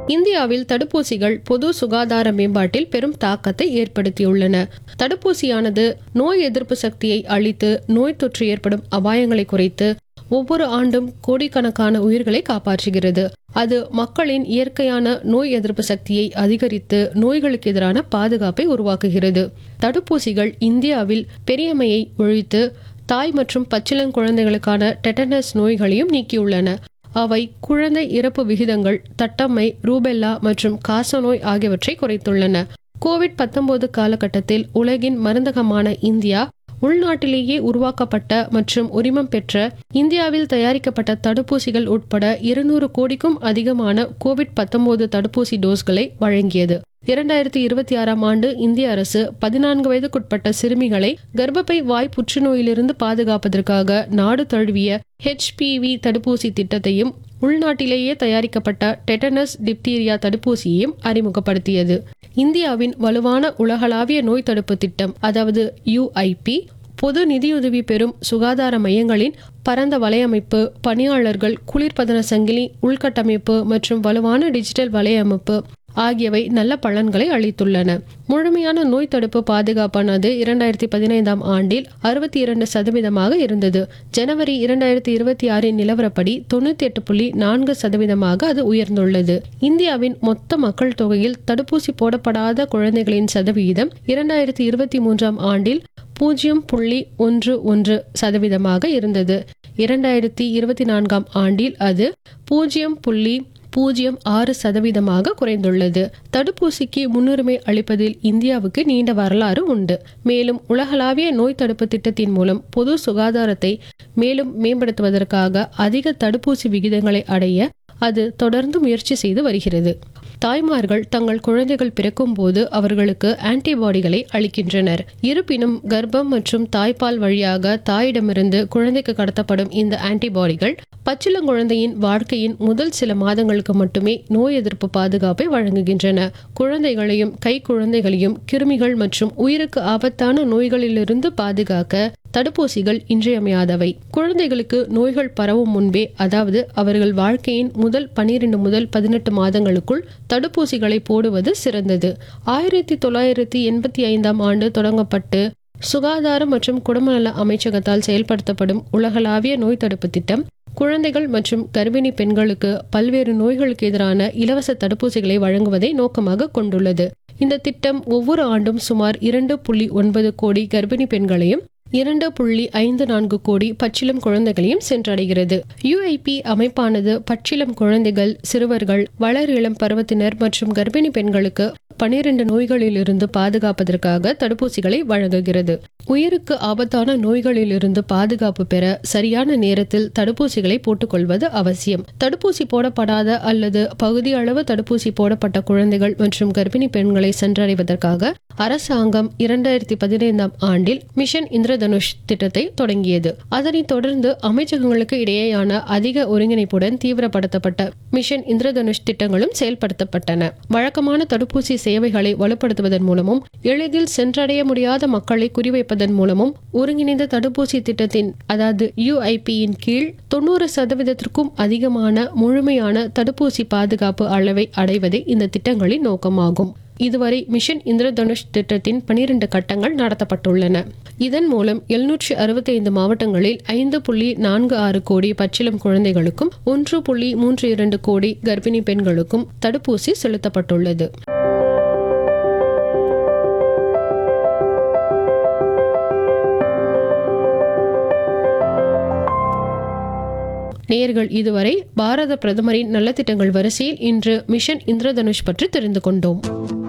இந்தியாவில் தடுப்பூசிகள் பொது சுகாதார மேம்பாட்டில் பெரும் தாக்கத்தை ஏற்படுத்தியுள்ளன தடுப்பூசியானது நோய் எதிர்ப்பு சக்தியை அளித்து நோய் தொற்று ஏற்படும் அபாயங்களை குறைத்து ஒவ்வொரு ஆண்டும் கோடிக்கணக்கான உயிர்களை காப்பாற்றுகிறது அது மக்களின் இயற்கையான நோய் எதிர்ப்பு சக்தியை அதிகரித்து நோய்களுக்கு எதிரான பாதுகாப்பை உருவாக்குகிறது தடுப்பூசிகள் இந்தியாவில் பெரியம்மையை ஒழித்து தாய் மற்றும் பச்சிளங்குழந்தைகளுக்கான டெட்டனஸ் நோய்களையும் நீக்கியுள்ளன அவை குழந்தை இறப்பு விகிதங்கள் தட்டம்மை ரூபெல்லா மற்றும் காசநோய் ஆகியவற்றை குறைத்துள்ளன கோவிட் 19 காலகட்டத்தில் உலகின் மருந்தகமான இந்தியா உள்நாட்டிலேயே உருவாக்கப்பட்ட மற்றும் உரிமம் பெற்ற இந்தியாவில் தயாரிக்கப்பட்ட தடுப்பூசிகள் உட்பட இருநூறு கோடிக்கும் அதிகமான கோவிட் 19 தடுப்பூசி டோஸ்களை வழங்கியது இரண்டாயிரத்தி இருபத்தி ஆறாம் ஆண்டு இந்திய அரசு பதினான்கு வயதுக்குட்பட்ட சிறுமிகளை கர்ப்பப்பை வாய் புற்றுநோயிலிருந்து பாதுகாப்பதற்காக நாடு தழுவிய ஹெச்பிவி தடுப்பூசி திட்டத்தையும் உள்நாட்டிலேயே தயாரிக்கப்பட்ட டெட்டனஸ் டிப்தீரியா தடுப்பூசியையும் அறிமுகப்படுத்தியது இந்தியாவின் வலுவான உலகளாவிய நோய் தடுப்பு திட்டம் அதாவது யுஐபி பொது நிதியுதவி பெறும் சுகாதார மையங்களின் பரந்த வலையமைப்பு பணியாளர்கள் குளிர்பதன சங்கிலி உள்கட்டமைப்பு மற்றும் வலுவான டிஜிட்டல் வலையமைப்பு ஆகியவை நல்ல பலன்களை அளித்துள்ளன முழுமையான நோய் தடுப்பு பாதுகாப்பானது இரண்டாயிரத்தி பதினைந்தாம் ஆண்டில் அறுபத்தி இரண்டு சதவீதமாக இருந்தது ஜனவரி இரண்டாயிரத்தி இருபத்தி ஆறின் நிலவரப்படி தொண்ணூத்தி எட்டு புள்ளி நான்கு சதவீதமாக அது உயர்ந்துள்ளது இந்தியாவின் மொத்த மக்கள் தொகையில் தடுப்பூசி போடப்படாத குழந்தைகளின் சதவிகிதம் இரண்டாயிரத்தி இருபத்தி மூன்றாம் ஆண்டில் பூஜ்ஜியம் புள்ளி ஒன்று ஒன்று சதவீதமாக இருந்தது இரண்டாயிரத்தி இருபத்தி நான்காம் ஆண்டில் அது பூஜ்ஜியம் புள்ளி பூஜ்ஜியம் ஆறு சதவீதமாக குறைந்துள்ளது தடுப்பூசிக்கு முன்னுரிமை அளிப்பதில் இந்தியாவுக்கு நீண்ட வரலாறு உண்டு மேலும் உலகளாவிய நோய் தடுப்பு திட்டத்தின் மூலம் பொது சுகாதாரத்தை மேலும் மேம்படுத்துவதற்காக அதிக தடுப்பூசி விகிதங்களை அடைய அது தொடர்ந்து முயற்சி செய்து வருகிறது தாய்மார்கள் தங்கள் குழந்தைகள் பிறக்கும் போது அவர்களுக்கு ஆன்டிபாடிகளை அளிக்கின்றனர் இருப்பினும் கர்ப்பம் மற்றும் தாய்ப்பால் வழியாக தாயிடமிருந்து குழந்தைக்கு கடத்தப்படும் இந்த ஆன்டிபாடிகள் பச்சிளங்குழந்தையின் வாழ்க்கையின் முதல் சில மாதங்களுக்கு மட்டுமே நோய் எதிர்ப்பு பாதுகாப்பை வழங்குகின்றன குழந்தைகளையும் கை குழந்தைகளையும் கிருமிகள் மற்றும் உயிருக்கு ஆபத்தான நோய்களிலிருந்து பாதுகாக்க தடுப்பூசிகள் இன்றியமையாதவை குழந்தைகளுக்கு நோய்கள் பரவும் முன்பே அதாவது அவர்கள் வாழ்க்கையின் முதல் பனிரெண்டு முதல் பதினெட்டு மாதங்களுக்குள் தடுப்பூசிகளை போடுவது சிறந்தது ஆயிரத்தி தொள்ளாயிரத்தி எண்பத்தி ஐந்தாம் ஆண்டு தொடங்கப்பட்டு சுகாதாரம் மற்றும் குடும்பநல அமைச்சகத்தால் செயல்படுத்தப்படும் உலகளாவிய நோய் தடுப்பு திட்டம் குழந்தைகள் மற்றும் கர்ப்பிணி பெண்களுக்கு பல்வேறு நோய்களுக்கு எதிரான இலவச தடுப்பூசிகளை வழங்குவதை நோக்கமாக கொண்டுள்ளது இந்த திட்டம் ஒவ்வொரு ஆண்டும் சுமார் இரண்டு புள்ளி ஒன்பது கோடி கர்ப்பிணி பெண்களையும் இரண்டு புள்ளி ஐந்து நான்கு கோடி பச்சிளம் குழந்தைகளையும் சென்றடைகிறது யுஐபி அமைப்பானது பச்சிளம் குழந்தைகள் சிறுவர்கள் வளர் இளம் பருவத்தினர் மற்றும் கர்ப்பிணி பெண்களுக்கு பனிரெண்டு நோய்களிலிருந்து பாதுகாப்பதற்காக தடுப்பூசிகளை வழங்குகிறது உயிருக்கு ஆபத்தான நோய்களிலிருந்து பாதுகாப்பு பெற சரியான நேரத்தில் தடுப்பூசிகளை போட்டுக்கொள்வது அவசியம் தடுப்பூசி போடப்படாத அல்லது பகுதியளவு தடுப்பூசி போடப்பட்ட குழந்தைகள் மற்றும் கர்ப்பிணி பெண்களை சென்றடைவதற்காக அரசாங்கம் இரண்டாயிரத்தி பதினைந்தாம் ஆண்டில் மிஷன் இந்திரதனுஷ் திட்டத்தை தொடங்கியது அதனைத் தொடர்ந்து அமைச்சகங்களுக்கு இடையேயான அதிக ஒருங்கிணைப்புடன் தீவிரப்படுத்தப்பட்ட மிஷன் இந்திரதனுஷ் திட்டங்களும் செயல்படுத்தப்பட்டன வழக்கமான தடுப்பூசி சேவைகளை வலுப்படுத்துவதன் மூலமும் எளிதில் சென்றடைய முடியாத மக்களை குறிவைப்பதன் மூலமும் ஒருங்கிணைந்த தடுப்பூசி திட்டத்தின் அதாவது யுஐபியின் கீழ் தொண்ணூறு சதவீதத்திற்கும் அதிகமான முழுமையான தடுப்பூசி பாதுகாப்பு அளவை அடைவதே இந்த திட்டங்களின் நோக்கமாகும் இதுவரை மிஷன் இந்திரதனுஷ் திட்டத்தின் பனிரெண்டு கட்டங்கள் நடத்தப்பட்டுள்ளன இதன் மூலம் எழுநூற்றி அறுபத்தைந்து மாவட்டங்களில் ஐந்து புள்ளி நான்கு ஆறு கோடி பச்சிளம் குழந்தைகளுக்கும் ஒன்று புள்ளி மூன்று இரண்டு கோடி கர்ப்பிணி பெண்களுக்கும் தடுப்பூசி செலுத்தப்பட்டுள்ளது நேர்கள் இதுவரை பாரத பிரதமரின் நலத்திட்டங்கள் வரிசையில் இன்று மிஷன் இந்திரதனுஷ் பற்றி தெரிந்து கொண்டோம்